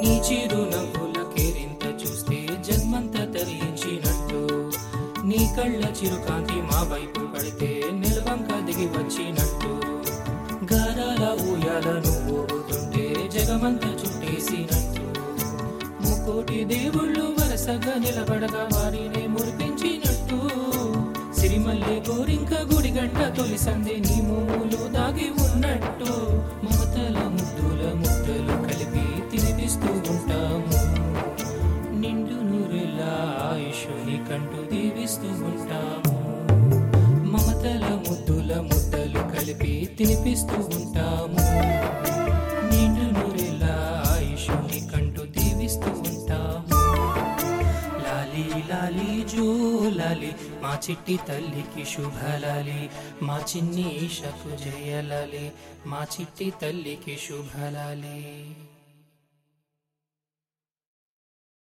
నీ చిరు నవ్వుల కేరింత చూస్తే జన్మంతా తరించినట్టు నీ కళ్ళ చిరుకాంతి మా వైపు పడితే నిలవంక దిగి వచ్చినట్టు గారాల ఊయాల నువ్వు ఊగుతుంటే జగమంతా చుట్టేసినట్టు ముకోటి దేవుళ్ళు వరసగా నిలబడగా వారిని మురిపించినట్టు సిరిమల్లె గోరింక గుడిగంట తొలి సందే నీ మూములు దాగి ఉన్నట్టు మమతల ముద్దుల ముద్దలు కలిపి తినిపిస్తూ ఉంటాము నిండు నూరెల ఆయుషుని కంటూ దీవిస్తూ ఉంటాము మమతల ముద్దుల ముద్దలు కలిపి తినిపిస్తూ ఉంటాము నిండు నూరెల ఆయుషుని కంటూ దీవిస్తూ ఉంటాము లాలి లాలి జో లాలి మా చిట్టి తల్లికి శుభలాలి మా చిన్ని ఈషకు జయలాలి మా చిట్టి తల్లికి శుభలాలి